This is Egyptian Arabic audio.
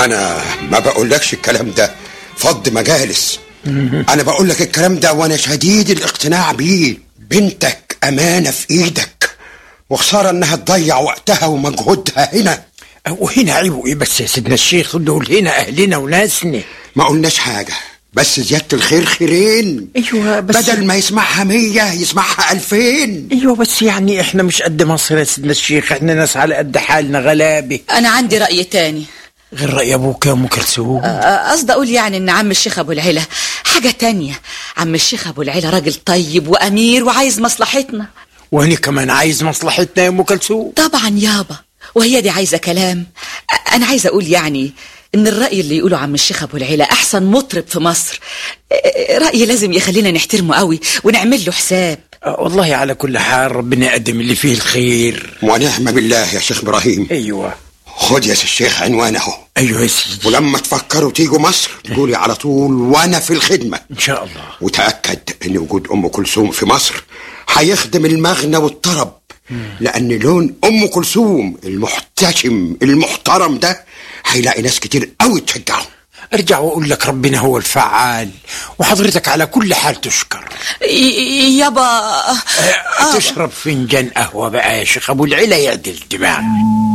انا ما بقولكش الكلام ده فض مجالس انا بقول لك الكلام ده وانا شديد الاقتناع بيه بنتك امانه في ايدك وخساره انها تضيع وقتها ومجهودها هنا وهنا عيبوا ايه بس يا سيدنا الشيخ دول هنا اهلنا وناسنا ما قلناش حاجه بس زياده الخير خيرين ايوه بس بدل ما يسمعها مية يسمعها ألفين ايوه بس يعني احنا مش قد مصر يا سيدنا الشيخ احنا ناس على قد حالنا غلابه انا عندي راي تاني غير راي ابوك يا ام كلثوم أه، قصدي اقول يعني ان عم الشيخ ابو العلا حاجه تانية عم الشيخ ابو العلا راجل طيب وامير وعايز مصلحتنا وانا كمان عايز مصلحتنا يا ام كلثوم طبعا يابا وهي دي عايزه كلام أ- انا عايزه اقول يعني ان الراي اللي يقوله عم الشيخ ابو العلا احسن مطرب في مصر أه، راي لازم يخلينا نحترمه قوي ونعمل له حساب آه، والله على كل حال ربنا يقدم اللي فيه الخير ونعم بالله يا شيخ إبراهيم ايوه خد يا سي الشيخ عنوان اهو ايوه يا سيدي ولما تفكروا تيجوا مصر تقولي على طول وانا في الخدمه ان شاء الله وتاكد ان وجود ام كلثوم في مصر هيخدم المغنى والطرب لان لون ام كلثوم المحتشم المحترم ده هيلاقي ناس كتير قوي تشجعه ارجع واقول لك ربنا هو الفعال وحضرتك على كل حال تشكر ي- يابا آه. تشرب فنجان قهوه بقى يا شيخ ابو العلا يعدل دماغ